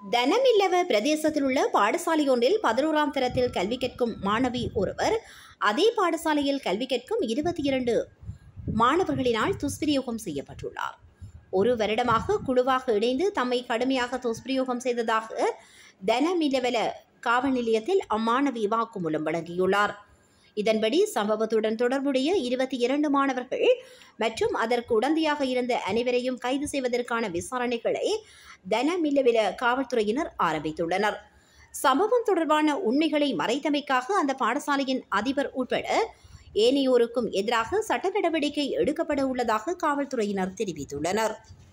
தனமில்லவ பிரதேசத்தில் உள்ள பாடசாலை ஒன்றில் பதினோராம் தரத்தில் கல்வி கற்கும் மாணவி ஒருவர் அதே பாடசாலையில் கல்வி கற்கும் இருபத்தி இரண்டு மாணவர்களினால் துஷ்பிரயோகம் செய்யப்பட்டுள்ளார் ஒரு வருடமாக குழுவாக இணைந்து தம்மை கடுமையாக துஷ்பிரயோகம் செய்ததாக தனமில்லவல காவல் நிலையத்தில் அம்மாணவி வாக்குமூலம் வழங்கியுள்ளார் இதன்படி சம்பவத்துடன் தொடர்புடைய இருபத்தி இரண்டு மாணவர்கள் மற்றும் அதற்கு உடந்தையாக இருந்த அனைவரையும் கைது செய்வதற்கான விசாரணைகளை தனமில்லவில காவல்துறையினர் ஆரம்பித்துள்ளனர் சம்பவம் தொடர்பான உண்மைகளை மறைத்தமைக்காக அந்த பாடசாலையின் அதிபர் உட்பட ஏனையோருக்கும் எதிராக சட்ட நடவடிக்கை எடுக்கப்பட உள்ளதாக காவல்துறையினர் தெரிவித்துள்ளனர்